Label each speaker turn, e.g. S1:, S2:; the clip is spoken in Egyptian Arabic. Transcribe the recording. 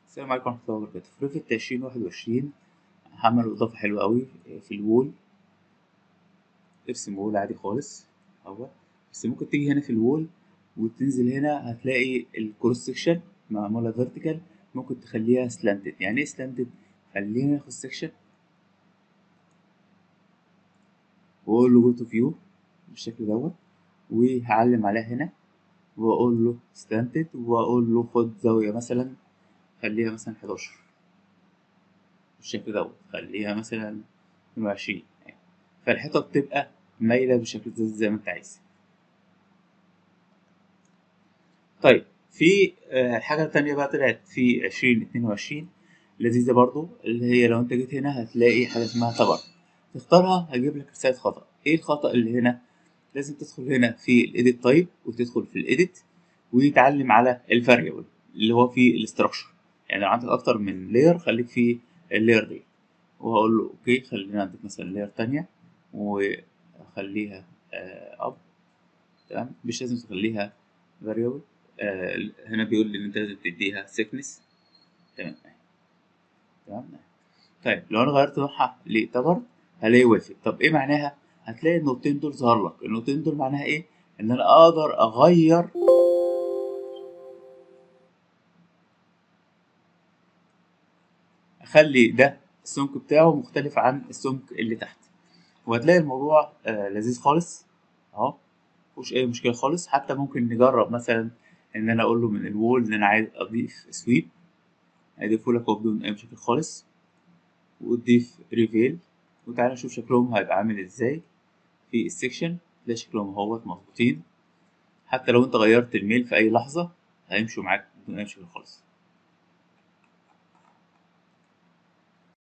S1: السلام عليكم ورحمة الله وبركاته في ريفت عشرين واحد وعشرين عملوا إضافة حلوة أوي في الوول ارسم وول عادي خالص أهو بس ممكن تيجي هنا في الوول وتنزل هنا هتلاقي الكروس سكشن معمولة فيرتيكال ممكن تخليها سلانتد يعني ايه سلانتد خلينا ناخد سكشن واقول له جو تو فيو بالشكل دوت وهعلم عليها هنا واقول له سلانتد واقول له خد زاوية مثلا خليها مثلا 11 بالشكل دوت خليها مثلا 22 فالحيطة بتبقى مايلة بالشكل ده زي ما انت عايز طيب في حاجة تانية بقى طلعت في عشرين اتنين وعشرين لذيذة برضو اللي هي لو انت جيت هنا هتلاقي حاجة اسمها تبر تختارها هجيب لك رسالة خطأ ايه الخطأ اللي هنا لازم تدخل هنا في الايديت تايب وتدخل في الايديت ويتعلم على الفاريبل اللي هو في الاستراكشر يعني لو عندك اكتر من لاير خليك في اللاير دي وهقول له اوكي خلينا عندك مثلا لاير تانية وخليها اب تمام مش لازم تخليها فاريبل آه هنا بيقول لي ان انت لازم تديها سيكنس تمام تمام طيب لو انا غيرت نوعها لتبر هلاقي وافق طب ايه معناها هتلاقي النقطتين دول ظهر لك النقطتين دول معناها ايه ان انا اقدر اغير اخلي ده السمك بتاعه مختلف عن السمك اللي تحت وهتلاقي الموضوع آه لذيذ خالص اهو مفيهوش اي مشكله خالص حتى ممكن نجرب مثلا ان انا اقول له من الوول ان انا عايز اضيف سويب اضيفه لك بدون اي مشاكل خالص وتضيف ريفيل وتعالى نشوف شكلهم هيبقى عامل ازاي في السكشن ده شكلهم اهوت مظبوطين حتى لو انت غيرت الميل في اي لحظه هيمشوا معاك بدون اي مشكله خالص